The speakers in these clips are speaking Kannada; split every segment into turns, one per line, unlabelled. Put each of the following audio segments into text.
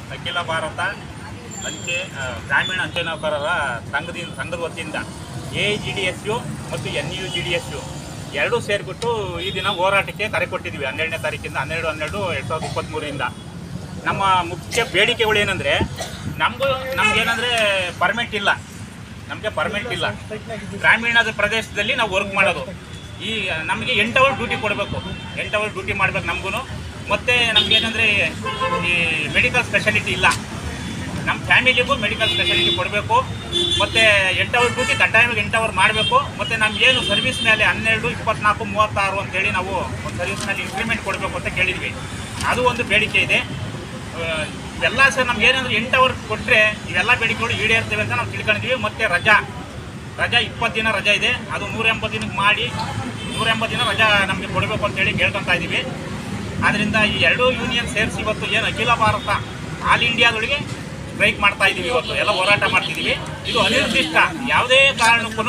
ಅಖಿಲ ಭಾರತ ಅಂಚೆ ಆ, ಗ್ರಾಮೀಣ ಅಂಚೆ ನೌಕರರ ಸಂಘದಿಂದ ಸಂಘದ ವತಿಯಿಂದ A G D S U ಮತ್ತು N U G D S U ಎರಡೂ ಸೇರಿಬಿಟ್ಟು ಈ ದಿನ ಹೋರಾಟಕ್ಕೆ ಕರೆ ಕೊಟ್ಟಿದ್ದೀವಿ ಹನ್ನೆರಡನೇ ತಾರೀಕಿಂದ ಹನ್ನೆರಡು ಹನ್ನೆರಡು ಎರಡು ಸಾವಿರದ ಇಪ್ಪತ್ತ್ಮೂರರಿಂದ ನಮ್ಮ ಮುಖ್ಯ ಬೇಡಿಕೆಗಳು ಏನಂದರೆ ನಮಗೂ ನಮಗೇನಂದರೆ ಪರ್ಮಿಟ್ ಇಲ್ಲ ನಮಗೆ ಪರ್ಮಿಟ್ ಇಲ್ಲ ಗ್ರಾಮೀಣದ ಪ್ರದೇಶದಲ್ಲಿ ನಾವು ವರ್ಕ್ ಮಾಡೋದು ಈ ನಮಗೆ ಎಂಟು ಅವರ್ ಡ್ಯೂಟಿ ಕೊಡಬೇಕು ಎಂಟು ಅವರ್ ಡ್ಯೂಟಿ ಮಾಡ್ಬೇಕು ನಮಗೂ ಮತ್ತು ನಮಗೇನಂದರೆ ಈ ಮೆಡಿಕಲ್ ಸ್ಪೆಷಾಲಿಟಿ ಇಲ್ಲ ನಮ್ಮ ಫ್ಯಾಮಿಲಿಗೂ ಮೆಡಿಕಲ್ ಸ್ಪೆಷಾಲಿಟಿ ಕೊಡಬೇಕು ಮತ್ತು ಎಂಟು ಅವರ್ ಡ್ಯೂಟಿ ಕಡ್ಡಾಯವಾಗಿ ಎಂಟು ಅವರ್ ಮಾಡಬೇಕು ಮತ್ತು ನಮಗೇನು ಸರ್ವಿಸ್ ಮೇಲೆ ಹನ್ನೆರಡು ಇಪ್ಪತ್ನಾಲ್ಕು ಮೂವತ್ತಾರು ಅಂತೇಳಿ ನಾವು ಒಂದು ಸರ್ವಿಸ್ ಮೇಲೆ ಇಂಕ್ರಿಮೆಂಟ್ ಕೊಡಬೇಕು ಅಂತ ಕೇಳಿದ್ವಿ ಅದು ಒಂದು ಬೇಡಿಕೆ ಇದೆ ಆ, ಇವೆಲ್ಲ ಸರ್ ನಮ್ಗೆ ಏನಂದ್ರೆ ಎಂಟು ಅವರ್ ಕೊಟ್ಟರೆ ಇವೆಲ್ಲ ಬೇಡಿಕೆಗಳು ಈಡೇರ್ತವೆ ಅಂತ ನಾವು ತಿಳ್ಕೊಂಡಿದ್ವಿ ಮತ್ತು ರಜಾ ರಜಾ ಇಪ್ಪತ್ತು ದಿನ ರಜಾ ಇದೆ ಅದು ನೂರ ಎಂಬತ್ತು ದಿನಕ್ಕೆ ಮಾಡಿ ನೂರ ಎಂಬತ್ತು ದಿನ ರಜಾ ನಮಗೆ ಕೊಡಬೇಕು ಅಂತೇಳಿ ಕೇಳ್ಕೊತಾ ಇದ್ದೀವಿ ಆದ್ದರಿಂದ ಈ ಎರಡೂ ಯೂನಿಯನ್ ಸೇರಿಸಿ ಇವತ್ತು ಏನು ಅಖಿಲ ಭಾರತ ಆಲ್ ಇಂಡಿಯಾದೊಳಗೆ ಸ್ಟ್ರೈಕ್ ಮಾಡ್ತಾ ಇದ್ದೀವಿ ಇವತ್ತು ಎಲ್ಲ ಹೋರಾಟ ಮಾಡ್ತಿದ್ದೀವಿ ಇದು ಅನಿರ್ದಿಷ್ಟ ಯಾವುದೇ ಕಾರಣಕ್ಕೂ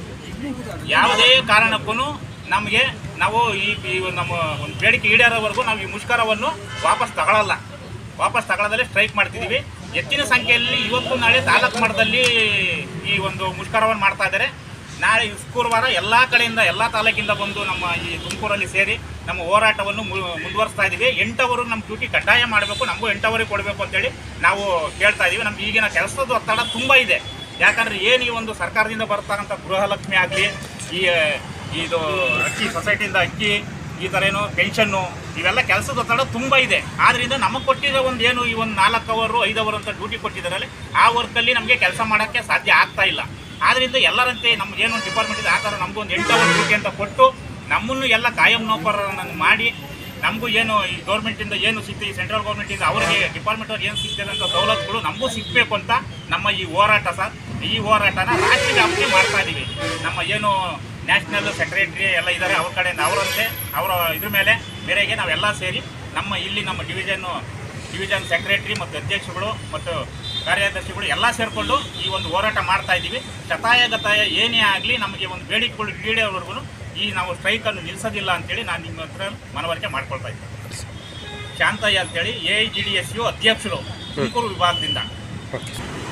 ಯಾವುದೇ ಕಾರಣಕ್ಕೂ ನಮಗೆ ನಾವು ಈ ಈ ನಮ್ಮ ಒಂದು ಬೇಡಿಕೆ ಈಡೇರೋವರೆಗೂ ನಾವು ಈ ಮುಷ್ಕರವನ್ನು ವಾಪಸ್ ತಗೊಳ್ಳಲ್ಲ ವಾಪಸ್ ತಗೊಳ್ಳೋದಲ್ಲೇ ಸ್ಟ್ರೈಕ್ ಮಾಡ್ತಿದ್ದೀವಿ ಹೆಚ್ಚಿನ ಸಂಖ್ಯೆಯಲ್ಲಿ ಇವತ್ತು ನಾಳೆ ತಾಲೂಕು ಮಟ್ಟದಲ್ಲಿ ಈ ಒಂದು ಮುಷ್ಕರವನ್ನು ಮಾಡ್ತಾ ಇದ್ದಾರೆ ನಾಳೆ ಶುಕ್ರವಾರ ಎಲ್ಲ ಕಡೆಯಿಂದ ಎಲ್ಲ ತಾಲೂಕಿಂದ ಬಂದು ನಮ್ಮ ಈ ತುಮಕೂರಲ್ಲಿ ಸೇರಿ ನಮ್ಮ ಹೋರಾಟವನ್ನು ಮು- ಮುಂದುವರಿಸ್ತಾ ಇದ್ದೀವಿ ಎಂಟವರು ನಮ್ಮ ಡ್ಯೂಟಿ ಕಡ್ಡಾಯ ಮಾಡಬೇಕು ನಮಗೂ ಎಂಟವರಿಗೆ ಕೊಡಬೇಕು ಅಂತೇಳಿ ನಾವು ಕೇಳ್ತಾ ಇದ್ದೀವಿ ನಮ್ಗೆ ಈಗಿನ ಕೆಲಸದ ಒತ್ತಡ ತುಂಬ ಇದೆ ಯಾಕಂದ್ರೆ ಏನು ಈ ಒಂದು ಸರ್ಕಾರದಿಂದ ಬರ್ತಕ್ಕಂಥ ಗೃಹಲಕ್ಷ್ಮಿ ಆಗಲಿ ಈ ಇದು ಅಕ್ಕಿ ಸೊಸೈಟಿಯಿಂದ ಅಕ್ಕಿ ಈ ಥರ ಏನು ಪೆನ್ಷನ್ನು ಇವೆಲ್ಲ ಕೆಲಸದ ಒತ್ತಡ ತುಂಬ ಇದೆ ಆದ್ದರಿಂದ ನಮಗೆ ಕೊಟ್ಟಿರೋ ಒಂದು ಏನು ಈ ಒಂದು ನಾಲ್ಕು ಅವರು ಐದು ಅವರು ಅಂತ ಡ್ಯೂಟಿ ಕೊಟ್ಟಿದ್ದಾರಲ್ಲ ಆ ವರ್ಕಲ್ಲಿ ನಮಗೆ ಕೆಲಸ ಮಾಡೋಕ್ಕೆ ಸಾಧ್ಯ ಆಗ್ತಾ ಇಲ್ಲ ಆದ್ದರಿಂದ ಎಲ್ಲರಂತೆ ನಮ್ಗೆ ಏನು ಡಿಪಾರ್ಟ್ಮೆಂಟ್ ಇದೆ ಆ ಥರ ನಮಗೂ ಒಂದು ಎಂಟು ಅವರ್ ಡ್ಯೂಟಿ ಅಂತ ಕೊಟ್ಟು ನಮ್ಮನ್ನು ಎಲ್ಲ ಕಾಯಂ ನೌಕರರನ್ನು ಮಾಡಿ ನಮಗೂ ಏನು ಈ ಗೌರ್ಮೆಂಟಿಂದ ಏನು ಸಿಗ್ತದೆ ಈ ಸೆಂಟ್ರಲ್ ಗೌರ್ಮೆಂಟಿಂದ ಅವರಿಗೆ ಡಿಪಾರ್ಟ್ಮೆಂಟ್ ಅವ್ರಿಗೆ ಏನು ಸಿಗ್ತದೆ ಅಂತ ಸವಲತ್ತುಗಳು ನಮಗೂ ಸಿಗಬೇಕು ಅಂತ ನಮ್ಮ ಈ ಹೋರಾಟ ಸರ್ ಈ ಹೋರಾಟನ ರಾಜ್ಯ ವ್ಯಾಪ್ತಿ ಮಾಡ್ತಾ ಇದ್ದೀವಿ ನಮ್ಮ ಏನು ನ್ಯಾಷನಲ್ ಸೆಕ್ರೆಟರಿ ಎಲ್ಲ ಇದ್ದಾರೆ ಅವ್ರ ಕಡೆಯಿಂದ ಅವರಂತೆ ಅವರ ಇದ್ರ ಮೇಲೆ ಮೇರೆಗೆ ನಾವೆಲ್ಲ ಸೇರಿ ನಮ್ಮ ಇಲ್ಲಿ ನಮ್ಮ ಡಿವಿಷನ್ನು ಡಿವಿಷನ್ ಸೆಕ್ರೆಟರಿ ಮತ್ತು ಅಧ್ಯಕ್ಷಗಳು ಮತ್ತು ಕಾರ್ಯದರ್ಶಿಗಳು ಎಲ್ಲ ಸೇರಿಕೊಂಡು ಈ ಒಂದು ಹೋರಾಟ ಮಾಡ್ತಾ ಇದ್ದೀವಿ ಶತಾಯ ಗತಾಯ ಏನೇ ಆಗಲಿ ನಮಗೆ ಒಂದು ಬೇಡಿಕೆಗಳು ಈಡೇವರೆಗೂ ಈ ನಾವು ಸ್ಟ್ರೈಕನ್ನು ನಿಲ್ಲಿಸೋದಿಲ್ಲ ಅಂತೇಳಿ ನಾನು ನಿಮ್ಮ ಹತ್ರ ಮನವರಿಕೆ ಮಾಡ್ಕೊಳ್ತಾ ಇದ್ದೀನಿ ಶಾಂತಯ್ಯ ಅಂತೇಳಿ A G D S U ಅಧ್ಯಕ್ಷರು ತುಮಕೂರು ವಿಭಾಗದಿಂದ